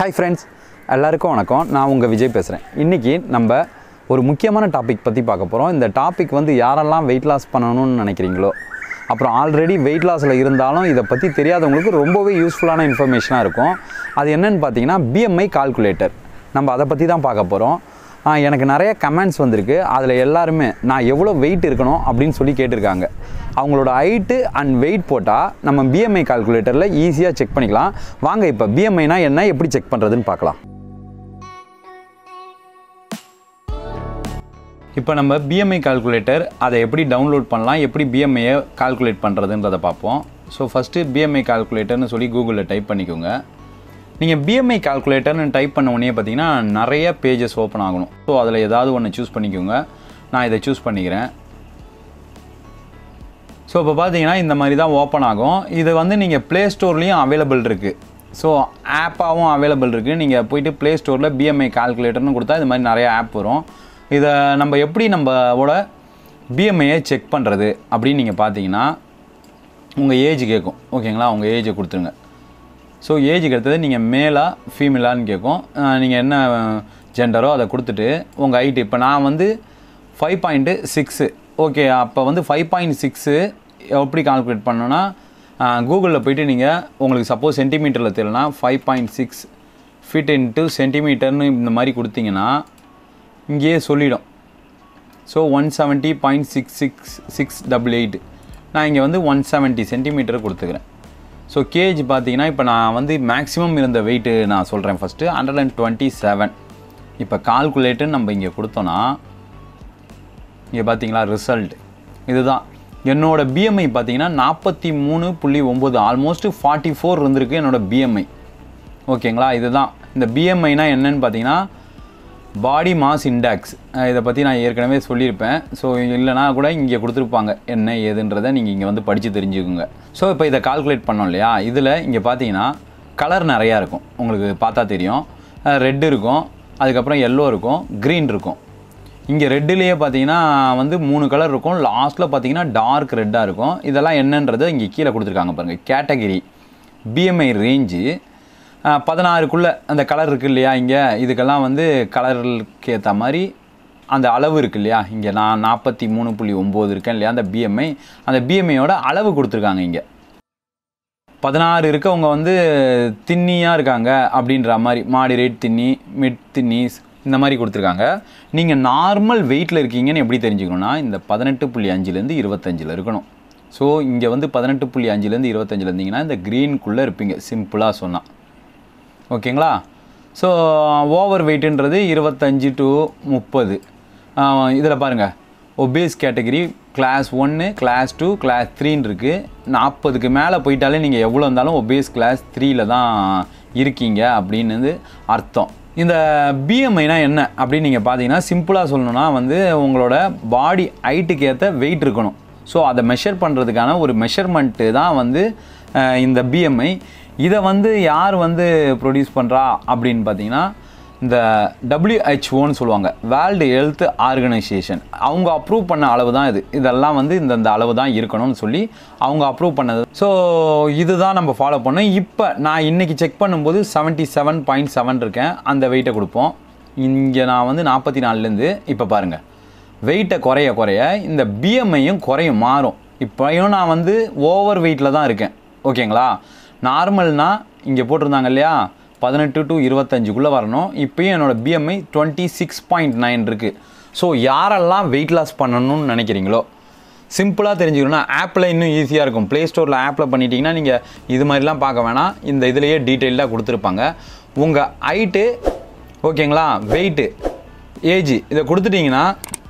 hi friends எல்லாருக்கும் வணக்கம் நான் உங்கள் விஜய் பேசுகிறேன் இன்றைக்கி நம்ம ஒரு முக்கியமான டாபிக் பற்றி பார்க்க போகிறோம் இந்த டாபிக் வந்து யாரெல்லாம் வெயிட் லாஸ் பண்ணணும்னு நினைக்கிறீங்களோ அப்புறம் ஆல்ரெடி வெயிட் லாஸில் இருந்தாலும் இதை பற்றி தெரியாதவங்களுக்கு ரொம்பவே யூஸ்ஃபுல்லான இன்ஃபர்மேஷனாக இருக்கும் அது என்னன்னு பார்த்தீங்கன்னா பிஎம்ஐ கால்குலேட்டர் நம்ம அதை பற்றி தான் பார்க்க போகிறோம் எனக்கு நிறைய கமெண்ட்ஸ் வந்திருக்கு அதில் எல்லாருமே நான் எவ்வளோ வெயிட் இருக்கணும் அப்படின்னு சொல்லி கேட்டிருக்காங்க அவங்களோட ஹைட்டு அண்ட் வெயிட் போட்டால் நம்ம பிஎம்ஐ கால்குலேட்டரில் ஈஸியாக செக் பண்ணிக்கலாம் வாங்க இப்போ பிஎம்ஐனா என்ன எப்படி செக் பண்ணுறதுன்னு பார்க்கலாம் இப்போ நம்ம பிஎம்ஐ கால்குலேட்டர் அதை எப்படி டவுன்லோட் பண்ணலாம் எப்படி பிஎம்ஐயை கால்குலேட் பண்ணுறதுன்றதை பார்ப்போம் ஸோ ஃபஸ்ட்டு பிஎம்ஐ கால்குலேட்டர்னு சொல்லி கூகுளில் டைப் பண்ணிக்கோங்க நீங்கள் பிஎம்ஐ கால்குலேட்டர்னு டைப் பண்ண உடனே பார்த்தீங்கன்னா நிறைய பேஜஸ் ஓப்பன் ஆகணும் ஸோ அதில் ஏதாவது ஒன்று சூஸ் பண்ணிக்கோங்க நான் இதை சூஸ் பண்ணிக்கிறேன் ஸோ இப்போ பார்த்தீங்கன்னா இந்த மாதிரி தான் ஓப்பன் ஆகும் இது வந்து நீங்கள் ப்ளே ஸ்டோர்லேயும் அவைலபிள் இருக்குது ஸோ ஆப்பாகவும் அவைலபிள் இருக்குது நீங்கள் போயிட்டு ப்ளே ஸ்டோரில் பிஎம்ஐ கால்குலேட்டர்னு கொடுத்தா இது மாதிரி நிறைய ஆப் வரும் இதை நம்ம எப்படி நம்மளோட பிஎம்ஐயை செக் பண்ணுறது அப்படின்னு நீங்கள் பார்த்தீங்கன்னா உங்கள் ஏஜ் கேட்கும் ஓகேங்களா உங்கள் ஏஜை கொடுத்துருங்க ஸோ ஏஜுக்கு அடுத்தது நீங்கள் மேலா ஃபீமேலான்னு கேட்கும் நீங்கள் என்ன ஜெண்டரோ அதை கொடுத்துட்டு உங்கள் ஹைட்டு இப்போ நான் வந்து ஃபைவ் பாயிண்ட்டு சிக்ஸு ஓகே அப்போ வந்து ஃபைவ் பாயிண்ட் சிக்ஸு எப்படி கால்குலேட் பண்ணணும்னா கூகுளில் போயிட்டு நீங்கள் உங்களுக்கு சப்போஸ் சென்டிமீட்டரில் தெரியலனா five point six feet into சென்டிமீட்டர்னு இந்த மாதிரி கொடுத்தீங்கன்னா இங்கேயே சொல்லிடும் so one seventy point six six six double eight நான் இங்கே வந்து ஒன் செவன்ட்டி சென்டிமீட்டர் கொடுத்துக்கிறேன் ஸோ கேஜ் பார்த்தீங்கன்னா இப்போ நான் வந்து மேக்ஸிமம் இருந்த வெயிட்டு நான் சொல்கிறேன் first hundred and twenty seven இப்போ கால்குலேட்டுன்னு நம்ம இங்கே கொடுத்தோன்னா இங்கே பார்த்தீங்களா ரிசல்ட் இதுதான் என்னோட பிஎம்ஐ பார்த்தீங்கன்னா நாற்பத்தி மூணு புள்ளி ஒம்பது ஆல்மோஸ்ட் ஃபார்ட்டி ஃபோர் இருந்திருக்கு என்னோட பிஎம்ஐ ஓகேங்களா இதுதான் இந்த பிஎம்ஐனா என்னன்னு பார்த்தீங்கன்னா பாடி மாஸ் இண்டெக்ஸ் இதை பற்றி நான் ஏற்கனவே சொல்லியிருப்பேன் ஸோ இல்லைனா கூட இங்கே கொடுத்துருப்பாங்க என்ன ஏதுன்றதை நீங்கள் இங்கே வந்து படித்து தெரிஞ்சுக்குங்க ஸோ இப்போ இதை கால்குலேட் பண்ணோம் இல்லையா இதில் இங்கே பார்த்தீங்கன்னா கலர் நிறையா இருக்கும் உங்களுக்கு பார்த்தா தெரியும் ரெட் இருக்கும் அதுக்கப்புறம் எல்லோ இருக்கும் க்ரீன் இருக்கும் இங்கே ரெட்டுலேயே பார்த்தீங்கன்னா வந்து மூணு கலர் இருக்கும் லாஸ்ட்டில் பார்த்தீங்கன்னா டார்க் ரெட்டாக இருக்கும் இதெல்லாம் என்னன்றதை இங்கே கீழே கொடுத்துருக்காங்க பாருங்கள் கேட்டகிரி பிஎம்ஐ ரேஞ்சு பதினாறுக்குள்ளே அந்த கலர் இருக்குது இல்லையா இங்கே இதுக்கெல்லாம் வந்து கலருக்கு ஏற்ற மாதிரி அந்த அளவு இருக்குது இல்லையா இங்கே நான் நாற்பத்தி மூணு புள்ளி ஒம்பது இருக்கேன் இல்லையா அந்த பிஎம்ஐ அந்த பிஎம்ஐயோட அளவு கொடுத்துருக்காங்க இங்கே பதினாறு இருக்கவங்க வந்து தின்னியாக இருக்காங்க அப்படின்ற மாதிரி மாடிரேட் தின்னி மிட் தின்னிஸ் இந்த மாதிரி கொடுத்துருக்காங்க நீங்கள் நார்மல் வெயிட்டில் இருக்கீங்கன்னு எப்படி தெரிஞ்சுக்கணும்னா இந்த பதினெட்டு புள்ளி அஞ்சுலேருந்து இருபத்தஞ்சில் இருக்கணும் ஸோ இங்கே வந்து பதினெட்டு புள்ளி அஞ்சுலேருந்து இருபத்தஞ்சில் இருந்தீங்கன்னா இந்த க்ரீனுக்குள்ளே இருப்பீங்க சிம்பிளாக சொன்னால் ஓகேங்களா ஸோ ஓவர் வெயிட்டுன்றது இருபத்தஞ்சி டு முப்பது இதில் பாருங்கள் ஒபேஸ் கேட்டகரி கிளாஸ் ஒன்று கிளாஸ் டூ கிளாஸ் த்ரீன்னு இருக்குது நாற்பதுக்கு மேலே போயிட்டாலே நீங்கள் எவ்வளோ இருந்தாலும் ஒபேஸ் கிளாஸ் த்ரீயில் தான் இருக்கீங்க அப்படின்னு அர்த்தம் இந்த பிஎம்ஐனா என்ன அப்படின்னு நீங்கள் பார்த்தீங்கன்னா சிம்பிளாக சொல்லணும்னா வந்து உங்களோட பாடி ஹைட்டுக்கு ஏற்ற வெயிட் இருக்கணும் ஸோ அதை மெஷர் பண்ணுறதுக்கான ஒரு மெஷர்மெண்ட்டு தான் வந்து இந்த பிஎம்ஐ இதை வந்து யார் வந்து ப்ரொடியூஸ் பண்ணுறா அப்படின்னு பார்த்தீங்கன்னா இந்த டபிள்யூஹெச்ஓன்னு சொல்லுவாங்க வேர்ல்டு ஹெல்த் ஆர்கனைசேஷன் அவங்க அப்ரூவ் பண்ண அளவு தான் இது இதெல்லாம் வந்து இந்த இந்த அளவு தான் இருக்கணும்னு சொல்லி அவங்க அப்ரூவ் பண்ணது ஸோ இதுதான் நம்ம ஃபாலோ பண்ணோம் இப்போ நான் இன்றைக்கி செக் பண்ணும்போது செவன்ட்டி செவன் பாயிண்ட் செவன் இருக்கேன் அந்த வெயிட்டை கொடுப்போம் இங்கே நான் வந்து நாற்பத்தி நாலுலேருந்து இப்போ பாருங்கள் வெயிட்டை குறைய குறைய இந்த பிஎம்ஐயும் குறையும் மாறும் இப்போயும் நான் வந்து ஓவர் வெயிட்டில் தான் இருக்கேன் ஓகேங்களா நார்மல்னால் இங்கே போட்டிருந்தாங்க இல்லையா பதினெட்டு டு இருபத்தஞ்சுக்குள்ளே வரணும் இப்போயும் என்னோடய BMI twenty six point nine இருக்குது ஸோ யாரெல்லாம் வெயிட் லாஸ் பண்ணணும்னு நினைக்கிறீங்களோ சிம்பிளாக தெரிஞ்சுக்கணும்னா ஆப்பில் இன்னும் ஈஸியாக இருக்கும் ப்ளே ஸ்டோரில் ஆப்பில் பண்ணிட்டீங்கன்னா நீங்கள் இது மாதிரிலாம் பார்க்க வேணாம் இந்த இதுலேயே டீட்டெயில்டாக கொடுத்துருப்பாங்க உங்கள் ஹைட்டு ஓகேங்களா வெயிட்டு ஏஜ் இதை கொடுத்துட்டிங்கன்னா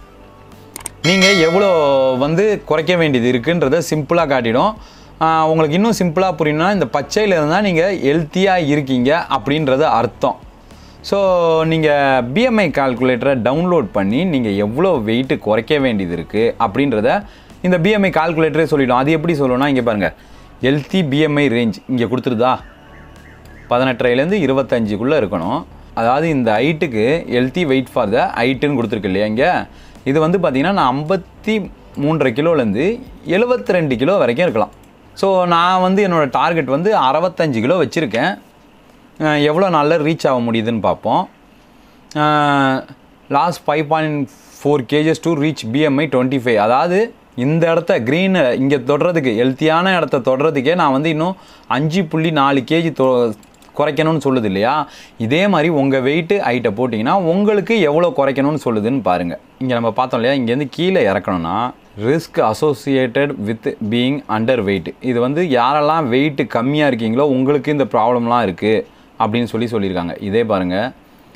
நீங்கள் எவ்வளோ வந்து குறைக்க வேண்டியது இருக்குன்றத சிம்பிளாக காட்டிடும் உங்களுக்கு இன்னும் சிம்பிளாக புரியணும்னா இந்த பச்சையில் இருந்தால் நீங்கள் ஹெல்த்தியாக இருக்கீங்க அப்படின்றது அர்த்தம் ஸோ நீங்கள் பிஎம்ஐ கால்குலேட்டரை டவுன்லோட் பண்ணி நீங்கள் எவ்வளோ வெயிட்டு குறைக்க வேண்டியது இருக்குது அப்படின்றத இந்த பிஎம்ஐ கால்குலேட்டரே சொல்லிடும் அது எப்படி சொல்லணும்னா இங்கே பாருங்கள் ஹெல்த்தி பிஎம்ஐ ரேஞ்ச் இங்கே கொடுத்துருதா பதினெட்டரைலேருந்து இருபத்தஞ்சுக்குள்ளே இருக்கணும் அதாவது இந்த ஹைட்டுக்கு ஹெல்த்தி வெயிட் ஃபார் த ஹைட்டுன்னு கொடுத்துருக்கு இல்லையா இங்கே இது வந்து பார்த்திங்கன்னா நான் ஐம்பத்தி மூன்றரை கிலோலேருந்து எழுபத்தி ரெண்டு கிலோ வரைக்கும் இருக்கலாம் ஸோ நான் வந்து என்னோடய டார்கெட் வந்து அறுபத்தஞ்சு கிலோ வச்சுருக்கேன் அஹ், எவ்வளோ நாளில் ரீச் ஆக முடியுதுன்னு பார்ப்போம் last five point four kgs to reach BMI twenty five அதாவது இந்த இடத்த க்ரீனை இங்கே தொடுறதுக்கு ஹெல்த்தியான இடத்த தொடுறதுக்கே நான் வந்து இன்னும் அஞ்சு புள்ளி நாலு கேஜி தொ குறைக்கணும்னு சொல்லுது இல்லையா இதே மாதிரி உங்கள் வெயிட்டு ஹைட்டை போட்டிங்கன்னா உங்களுக்கு எவ்வளோ குறைக்கணும்னு சொல்லுதுன்னு பாருங்கள் இங்கே நம்ம பார்த்தோம் இல்லையா இங்கேருந்து கீழே இறக்கணும்னா risk associated with being under weight இது வந்து யாரெல்லாம் வெயிட் கம்மியாக இருக்கீங்களோ உங்களுக்கு இந்த ப்ராப்ளம்லாம் இருக்குது அப்படின்னு சொல்லி சொல்லியிருக்காங்க இதே பாருங்கள்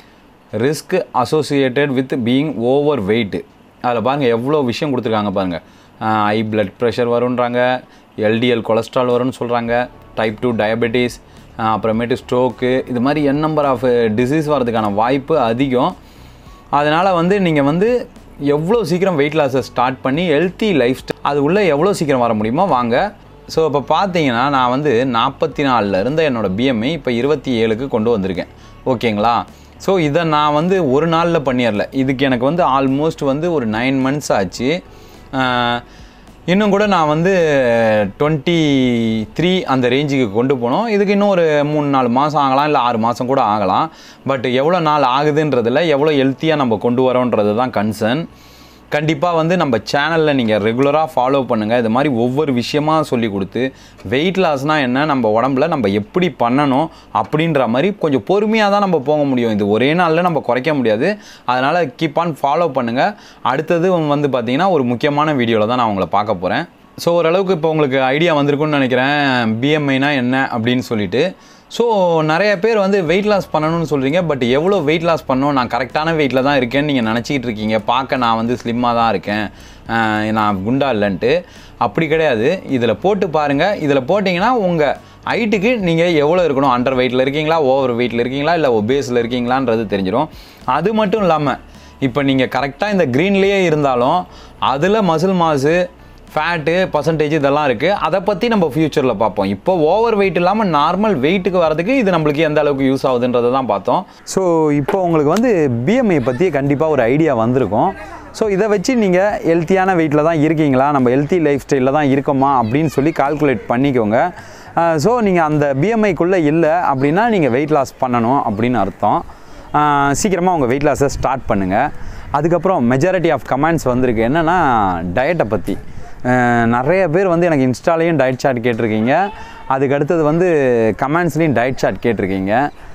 risk associated with being over weight அதில் பாருங்கள் எவ்வளோ விஷயம் கொடுத்துருக்காங்க பாருங்கள் ஹை பிளட் ப்ரெஷர் வருன்றாங்க எல்டிஎல் கொலஸ்ட்ரால் வரும்னு சொல்கிறாங்க டைப் டூ டயபெட்டிஸ் அப்புறமேட்டு ஸ்ட்ரோக்கு இது மாதிரி என் நம்பர் ஆஃப் டிசீஸ் வரதுக்கான வாய்ப்பு அதிகம் அதனால் வந்து நீங்கள் வந்து எவ்வளோ சீக்கிரம் வெயிட் லாஸை ஸ்டார்ட் பண்ணி ஹெல்த்தி லைஃப் அது உள்ளே எவ்வளோ சீக்கிரம் வர முடியுமோ வாங்க ஸோ இப்போ பார்த்தீங்கன்னா நான் வந்து நாற்பத்தி நாலில் இருந்த என்னோடய பிஎம்ஐ இப்போ இருபத்தி ஏழுக்கு கொண்டு வந்திருக்கேன் ஓகேங்களா ஸோ இதை நான் வந்து ஒரு நாளில் பண்ணிடல இதுக்கு எனக்கு வந்து ஆல்மோஸ்ட் வந்து ஒரு நைன் மந்த்ஸ் ஆச்சு ஆஹ், இன்னும் கூட நான் வந்து டுவெண்ட்டி த்ரீ அந்த ரேஞ்சுக்கு கொண்டு போனோம் இதுக்கு இன்னும் ஒரு மூணு நாலு மாதம் ஆகலாம் இல்லை ஆறு மாதம் கூட ஆகலாம் பட் எவ்வளோ நாள் ஆகுதுன்றதில் எவ்வளோ ஹெல்த்தியாக நம்ம கொண்டு வரோன்றது தான் கன்சர்ன் கண்டிப்பாக வந்து நம்ம சேனலில் நீங்கள் ரெகுலராக ஃபாலோ பண்ணுங்கள் இது மாதிரி ஒவ்வொரு விஷயமா சொல்லி கொடுத்து வெயிட் லாஸ்னால் என்ன நம்ம உடம்புல நம்ம எப்படி பண்ணணும் அப்படின்ற மாதிரி கொஞ்சம் பொறுமையாக தான் நம்ம போக முடியும் இது ஒரே நாளில் நம்ம குறைக்க முடியாது அதனால் கீப் ஆன் ஃபாலோ பண்ணுங்கள் அடுத்தது வந்து பார்த்திங்கன்னா ஒரு முக்கியமான வீடியோவில் தான் நான் உங்களை பார்க்க போகிறேன் ஸோ ஓரளவுக்கு இப்போ உங்களுக்கு ஐடியா வந்திருக்கும்னு நினைக்கிறேன் பிஎம்ஐனா என்ன அப்படின்னு சொல்லிட்டு ஸோ நிறைய பேர் வந்து வெயிட் லாஸ் பண்ணணும்னு சொல்கிறீங்க பட் எவ்வளோ வெயிட் லாஸ் பண்ணணும் நான் கரெக்டான வெயிட்டில் தான் இருக்கேன்னு நீங்கள் நினச்சிக்கிட்டு இருக்கீங்க பார்க்க நான் வந்து ஸ்லிம்மாக தான் இருக்கேன் ஆஹ் நான் குண்டா இல்லைன்ட்டு அப்படி கிடையாது இதில் போட்டு பாருங்கள் இதில் போட்டிங்கன்னா உங்கள் ஹைட்டுக்கு நீங்கள் எவ்வளோ இருக்கணும் அண்டர் வெயிட்டில் இருக்கீங்களா ஓவர் வெயிட்டில் இருக்கீங்களா இல்லை ஒபேஸில் இருக்கீங்களான்றது தெரிஞ்சிடும் அது மட்டும் இல்லாமல் இப்போ நீங்கள் கரெக்டாக இந்த க்ரீன்லேயே இருந்தாலும் அதில் மசில் மாசு ஃபேட்டு பர்சன்டேஜ் இதெல்லாம் இருக்குது அதை பற்றி நம்ம ஃப்யூச்சரில் பார்ப்போம் இப்போ ஓவர் வெயிட் இல்லாமல் நார்மல் வெயிட்டுக்கு வரதுக்கு இது நம்மளுக்கு எந்த அளவுக்கு யூஸ் ஆகுதுன்றதை தான் பார்த்தோம் ஸோ இப்போ உங்களுக்கு வந்து பிஎம்ஐ பற்றி கண்டிப்பாக ஒரு ஐடியா வந்திருக்கும் ஸோ இதை வச்சு நீங்கள் ஹெல்த்தியான வெயிட்டில் தான் இருக்கீங்களா நம்ம ஹெல்த்தி லைஃப் ஸ்டைலில் தான் இருக்கோமா அப்படின்னு சொல்லி கால்குலேட் பண்ணிக்கோங்க ஸோ நீங்கள் அந்த பிஎம்ஐக்குள்ளே இல்லை அப்படின்னா நீங்கள் வெயிட் லாஸ் பண்ணணும் அப்படின்னு அர்த்தம் சீக்கிரமாக உங்கள் வெயிட் லாஸை ஸ்டார்ட் பண்ணுங்கள் அதுக்கப்புறம் மெஜாரிட்டி ஆஃப் கமெண்ட்ஸ் வந்திருக்கு என்னென்னா டயட்டை பற்றி அஹ் நிறைய பேர் வந்து எனக்கு இன்ஸ்டாலேயும் டயட் சார்ட் கேட்டிருக்கீங்க அதுக்கு அடுத்தது வந்து கமெண்ட்ஸ்லேயும் டயட் சார்ட் கேட்டிருக்கீங்க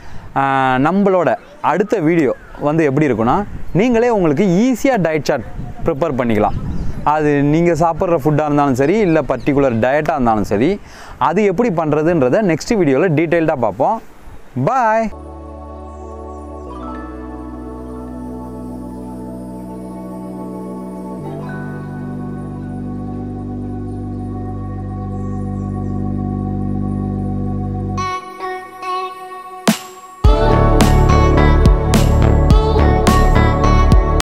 அஹ் நம்மளோட அடுத்த வீடியோ வந்து எப்படி இருக்குன்னா நீங்களே உங்களுக்கு ஈஸியாக டயட் சார்ட் ப்ரிப்பேர் பண்ணிக்கலாம் அது நீங்கள் சாப்பிட்ற ஃபுட்டாக இருந்தாலும் சரி இல்லை பர்டிகுலர் டயட்டாக இருந்தாலும் சரி அது எப்படி பண்ணுறதுன்றதை நெக்ஸ்ட் வீடியோவில் டீட்டெயில்டாக பார்ப்போம் பாய்